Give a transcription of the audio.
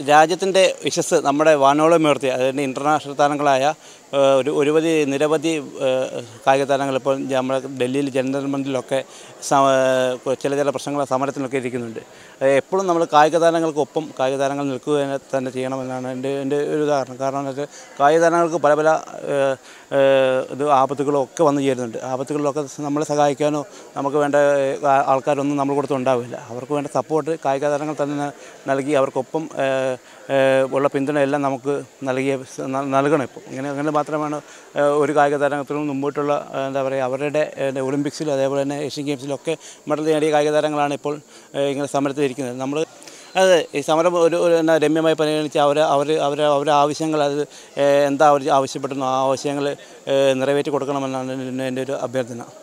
രാജ്യത്തിൻ്റെ യശസ് നമ്മുടെ വാനോളം ഉയർത്തി അതായത് ഇൻ്റർനാഷണൽ താരങ്ങളായ ഏഹ്, ഒരു ഒരുപതി നിരവധി ഏഹ്, കായിക താരങ്ങൾ ഇപ്പോൾ നമ്മുടെ ഡൽഹിയിൽ ജനറൽ മന്ത്രിലൊക്കെ ചില ചില പ്രശ്നങ്ങൾ സമരത്തിലൊക്കെ ഇരിക്കുന്നുണ്ട് ഏഹ്, എപ്പോഴും നമ്മൾ കായിക താരങ്ങൾക്കൊപ്പം കായിക താരങ്ങൾ നിൽക്കുക തന്നെ- തന്നെ ചെയ്യണമെന്നാണ് എൻ്റെ എൻ്റെ ഒരു ഉദാഹരണം കാരണം എന്ന് വെച്ചാൽ കായിക താരങ്ങൾക്ക് പല പല ഏഹ്, ഏഹ്, ഇത് ആപത്തുകളും ഒക്കെ വന്നു ചേരുന്നുണ്ട് ആപത്തുകളിലൊക്കെ നമ്മളെ സഹായിക്കാനോ നമുക്ക് വേണ്ട ഏഹ്, ആ- ആൾക്കാരൊന്നും നമ്മൾ കൊടുത്ത് ഉണ്ടാവില്ല അവർക്ക് വേണ്ട സപ്പോർട്ട് കായിക താരങ്ങൾ തന്നെ നൽകി അവർക്കൊപ്പം ഏഹ്, ഏഹ്, ഉള്ള പിന്തുണ എല്ലാം നമുക്ക് നൽകിയ സ- ന- നൽകണം ഇപ്പോൾ ഇങ്ങനെ അങ്ങനെ മാത്രമാണ് ഏഹ്, ഒരു കായിക താരത്തിനും മുമ്പോട്ടുള്ള ഏഹ്, എന്താ പറയുക അവരുടെ ഏഹ്, ഒളിമ്പിക്സിലും അതേപോലെ തന്നെ ഏഷ്യൻ ഗെയിംസിലൊക്കെ മെഡൽ നേടിയ കായിക താരങ്ങളാണ് ഇപ്പോൾ ഏഹ്, ഇങ്ങനെ സമരത്തിലിരിക്കുന്നത് നമ്മൾ അതെ ഈ സമരം ഒരു ഒരു എന്നാ രമ്യമായി പരിഗണിച്ച് അവർ അവർ അവർ അവരുടെ ആവശ്യങ്ങൾ അത് ഏഹ്, എന്താ അവർ ആവശ്യപ്പെടുന്നു ആ ആവശ്യങ്ങൾ ഏഹ്, നിറവേറ്റി കൊടുക്കണമെന്നാണ് എൻ്റെ ഒരു അഭ്യർത്ഥന